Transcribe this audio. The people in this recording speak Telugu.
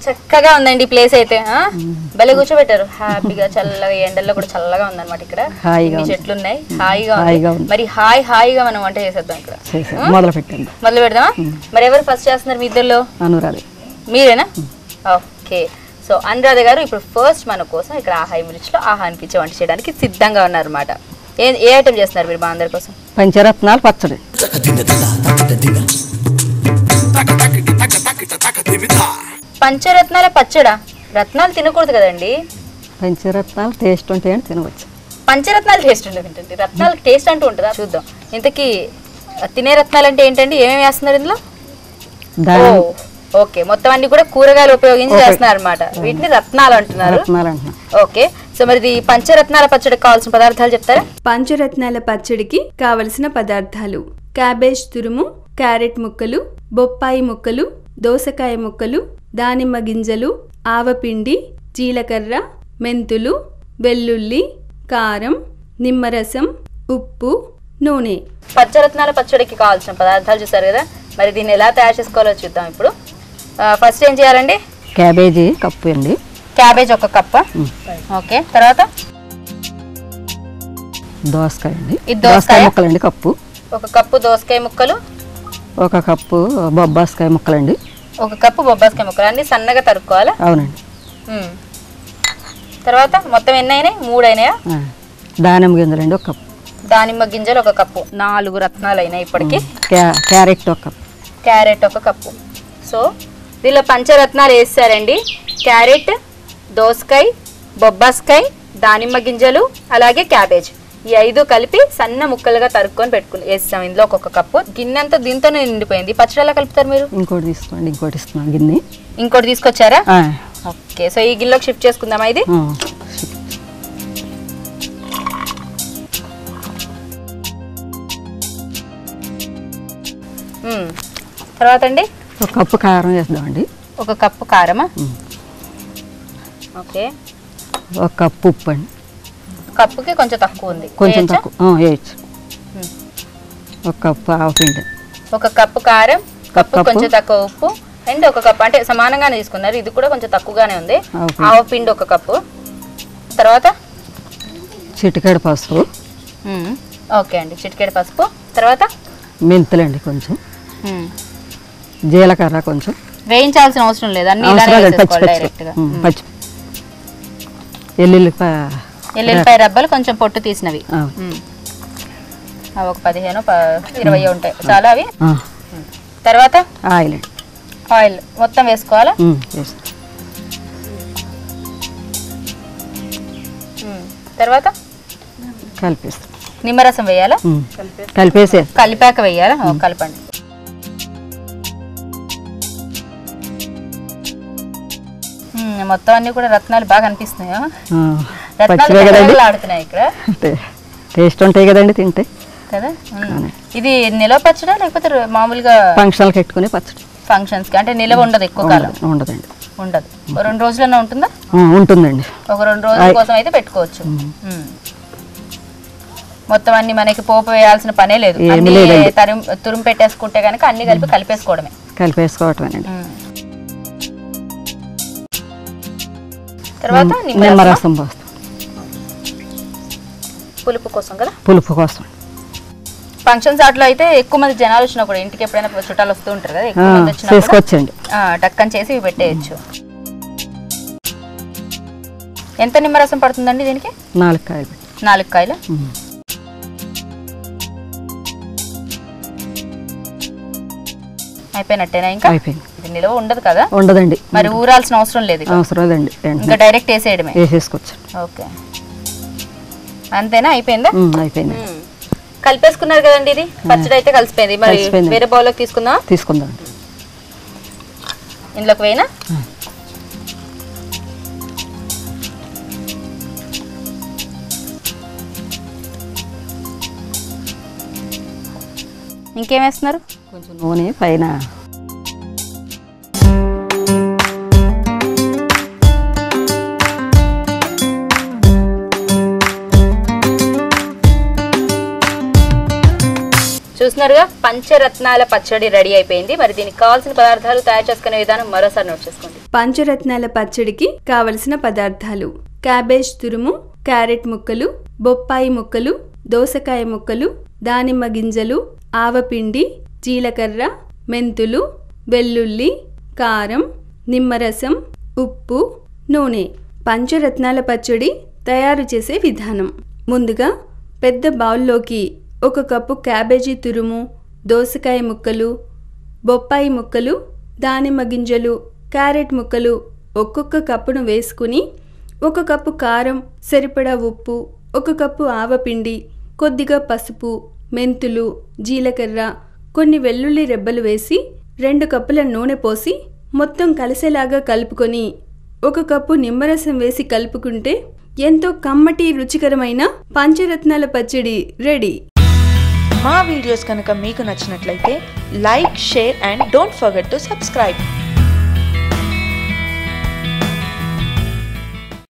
చక్కగా ఉందండి ప్లేస్ అయితే ఆ? భలే కూర్చోబెట్టారు హ్యాపీగా చల్లగా ఈ ఎండల్లో కూడా చల్లగా ఉందన్నమాట ఇక్కడ హాయిగా ఇన్ని ఉంది. చెట్లు ఉన్నాయి హాయిగా హాయిగా ఉంది ఉంది. మరి హాయ్ హాయిగా మనం వంట చేసేద్దాం ఇక్కడ చేసాం మొదలు పెట్టండి మొదలు పెడదామా మరి ఎవరు ఫస్ట్ చేస్తున్నారు మీ ఇద్దరిలో అనురాధ మీరేనా ఓకే సో అనురాధ గారు ఇప్పుడు ఫస్ట్ మన కోసం ఇక్కడ ఆహా మిర్చిలో ఆహా అనిపించే వంట చేయడానికి సిద్ధంగా ఉన్నారన్నమాట ఏ ఏ ఐటమ్ చేస్తున్నారు మీరు మా అందరి కోసం పంచరత్నాలు పచ్చడి పంచరత్నాల పచ్చడా రత్నాలు తినకూడదు కదండి పంచరత్నాలు టేస్ట్ ఉంటాయని తినవచ్చు పంచరత్నాలు టేస్ట్ ఉండదు ఏంటండి రత్నాలకు టేస్ట్ అంటూ ఉంటుందా చూద్దాం ఇంతకీ ఆ, తినే రత్నాలు అంటే ఏంటండి ఏమేమి వేస్తున్నారు ఇందులో దాని ఓ, ఓకే మొత్తం అన్ని కూడా కూరగాయలు ఉపయోగించి ఓకే. చేస్తున్నారు అనమాట వీటిని రత్నాలు అంటున్నారు రత్నాలు అంటున్నాం ఓకే సో మరి ఇది పంచరత్నాల పచ్చడికి కావాల్సిన పదార్థాలు చెప్తారా పంచరత్నాల పచ్చడికి కావలసిన పదార్థాలు క్యాబేజ్ తురుము క్యారెట్ ముక్కలు బొప్పాయి ముక్కలు దోసకాయ ముక్కలు దానిమ్మ గింజలు ఆవపిండి జీలకర్ర మెంతులు వెల్లుల్లి కారం నిమ్మరసం ఉప్పు నూనె పంచరత్నాల పచ్చడికి కావాల్సిన పదార్థాలు చూసారు కదా మరి దీన్ని ఎలా తయారు చేసుకోవాలో చూద్దాం ఇప్పుడు ఫస్ట్ ఏం చేయాలండి క్యాబేజీ కప్పు అండి క్యాబేజ్ ఒక కప్ప ఓకే తర్వాత దోసకాయ అండి ఇది దోసకాయ? దోసకాయ ముక్కలండి కప్పు ఒక కప్పు దోసకాయ ముక్కలు ఒక కప్పు బొబ్బాసకాయ ముక్కలండి ఒక కప్పు బొబ్బాసకాయ ముక్కలు అన్ని సన్నగా తరుక్కోవాలా అవునండి మ్మ్. తర్వాత మొత్తం ఎన్ని అయినాయి మూడు అయినాయా ఆ, దానిమ్మ గింజలండి ఒక కప్పు దానిమ్మ గింజలు ఒక కప్పు నాలుగు రత్నాలు అయినాయి ఇప్పటికి క్యా- క్యారెట్ ఒక కప్పు క్యారెట్ ఒక కప్పు సో దీనిలో పంచరత్నాలు వేస్తారండి క్యారెట్ దోసకాయ బొబ్బాస్కాయ దానిమ్మ గింజలు అలాగే క్యాబేజ్ ఈ ఐదు కలిపి సన్న ముక్కలుగా తరుక్కొని పెట్టుకుని వేస్తాం ఇందులో ఒక్కొక్క కప్పు గిన్నె అంతా దీంతోనే నిండిపోయింది పచ్చడి ఎలా కలుపుతారు మీరు ఇంకోటి తీసుకోండి ఇంకోటి ఇస్తున్నాం గిన్నె ఇంకోటి తీసుకొచ్చారా ఆ, ఓకే సో ఈ గిన్నెలోకి షిఫ్ట్ చేసుకుందామా ఇది ఆ, మ్మ్. తర్వాత అండి ఒక కప్పు కారం వేద్దామండి ఒక కప్పు కారమా మ్మ్. ఓకే ఒక కప్పు ఉప్పు అండి కప్పుకి కొంచెం తక్కువ ఉంది కొంచెం వేయచ్చా? తక్కువ ఆ, వేయచ్చు మ్మ్. ఒక కప్పు ఆవపిండి ఒక కప్పు కారం కప్పు కప్పు. కొంచెం తక్కువ ఉప్పు అండ్ ఒక కప్పు అంటే సమానంగానే తీసుకున్నారు ఇది కూడా కొంచెం తక్కువగానే ఉంది ఆవపిండి. ఆవపిండి ఒక కప్పు తర్వాత చిటికెడు పసుపు మ్మ్. ఓకే అండి చిటికెడు పసుపు తర్వాత మెంతులండి కొంచెం మ్మ్. జీలకర్ర కొంచెం వేయించాల్సిన అవసరం లేదు అన్ని ఇలానే అవసరం లేదు పచ్చి వేసేసుకోవాలి పచ్చి డైరెక్ట్ గా ఉమ్, పచ్చి ఎల్లుల్లి ఎల్లుల్లిపాయ రబ్బలు కొంచెం పొట్టు తీసినవి ఆ. మ్మ్. అవి ఒక పదిహేను ప- ఇరవై ఉంటాయి చాలా అవి తర్వాత ఆయిల్ అండి ఆయిల్ మొత్తం వేసుకోవాలా ఉమ్, వేసి మ్మ్. తర్వాత కలిపేస్తాం నిమ్మరసం వేయాలా ఉమ్, కలిపేసే కలిపాక వేయాలా ఓ, కలపండి మ్మ్, మొత్తం అన్ని కూడా రత్నాలు బాగా అనిపిస్తున్నాయా ఆ, రత్నాలు పచ్చివే కదండి ఆడుతున్నాయి ఇక్కడ టే- టేస్ట్ ఉంటాయి కదండి తింటే కదా మ్మ్. ఇది నిలవ పచ్చడా లేకపోతే ర- మామూలుగా ఫంక్షన్లు కట్టుకుని పచ్చడి ఫంక్షన్స్ కి అంటే నిలవ ఉండదు ఎక్కువ కాలం ఉండదు- ఉండదండి ఉండదు ఓ రెండు రోజులన్నా ఉంటుందా ఆ, ఉంటుందండి ఒక రెండు రోజుల ఆయ్. కోసం అయితే పెట్టుకోవచ్చు మ్మ్. మొత్తం అన్ని మనకి పోపు వేయాల్సిన పనే లేదు ఏమీ అన్ని లేదండి. తరిం తురుము పెట్టేసుకుంటే కనుక అన్ని కలిపి కలిపేసుకోవడమే కలిపేసుకోవటమేనండి మ్మ్. తర్వాత నిమ్మరసం నిమ్మరసం పోస్తాం పులుపు కోసం కదా పులుపు కోసం ఫంక్షన్స్ ఆటలో అయితే ఎక్కువ మంది జనాలు వచ్చినా కూడా ఇంటికి ఎప్పుడైనా చుట్టాలు వస్తూ ఉంటారు కదా ఆ, ఎక్కువ మంది వచ్చినా కూడా చేసుకోవచ్చండి ఆ, టక్కని చేసి ఇవి పెట్టేయచ్చు ఎంత నిమ్మరసం పడుతుందండి దీనికి నాలుగు కాయలు పెట్టి నాలుగు కాయలు ఉమ్. అయిపోయినట్టేనా ఇంకా అయిపోయింది ఇది నిలవ ఉండదు కదా ఉండదండి మరి ఊరాల్సిన అవసరం లేదు ఇక. అవసరం లేదండి ఇంకా వెంటనే డైరెక్ట్ వేసేయడమే వేసేసుకోవచ్చు ఓకే అంతేనా అయిపోయిందా ఉమ్, అయిపోయింది మ్మ్. కలిపేసుకున్నారు కదండి ఇది పచ్చడి అయితే కలిసిపోయింది మరి కలిసిపోయింది. వేరే బౌల్లోకి తీసుకుందాం తీసుకుందాం ఇందులోకి వేయనా ఇంకేం వేస్తున్నారు కొంచెం నూనె పైన చూస్తున్నారుగా పంచరత్నాల పచ్చడి రెడీ అయిపోయింది మరి దీనికి కావాల్సిన పదార్థాలు తయారు చేసుకునే విధానం మరోసారి నోట్ చేసుకోండి పంచరత్నాల పచ్చడికి కావలసిన పదార్థాలు క్యాబేజ్ తురుము క్యారెట్ ముక్కలు బొప్పాయి ముక్కలు దోసకాయ ముక్కలు దానిమ్మ గింజలు ఆవపిండి జీలకర్ర మెంతులు వెల్లుల్లి కారం నిమ్మరసం ఉప్పు నూనె పంచరత్నాల పచ్చడి తయారు చేసే విధానం ముందుగా పెద్ద బౌల్లోకి ఒక కప్పు క్యాబేజీ తురుము దోసకాయ ముక్కలు బొప్పాయి ముక్కలు దానిమ్మ గింజలు క్యారెట్ ముక్కలు ఒక్కొక్క కప్పును వేసుకుని ఒక కప్పు కారం సరిపడా ఉప్పు ఒక కప్పు ఆవపిండి కొద్దిగా పసుపు మెంతులు జీలకర్ర కొన్ని వెల్లుల్లి రెబ్బలు వేసి రెండు కప్పుల నూనె పోసి మొత్తం కలిసేలాగా కలుపుకొని ఒక కప్పు నిమ్మరసం వేసి కలుపుకుంటే ఎంతో కమ్మటి రుచికరమైన పంచరత్నాల పచ్చడి రెడీ మా వీడియోస్ కనుక మీకు నచ్చినట్లయితే like share and don't forget to subscribe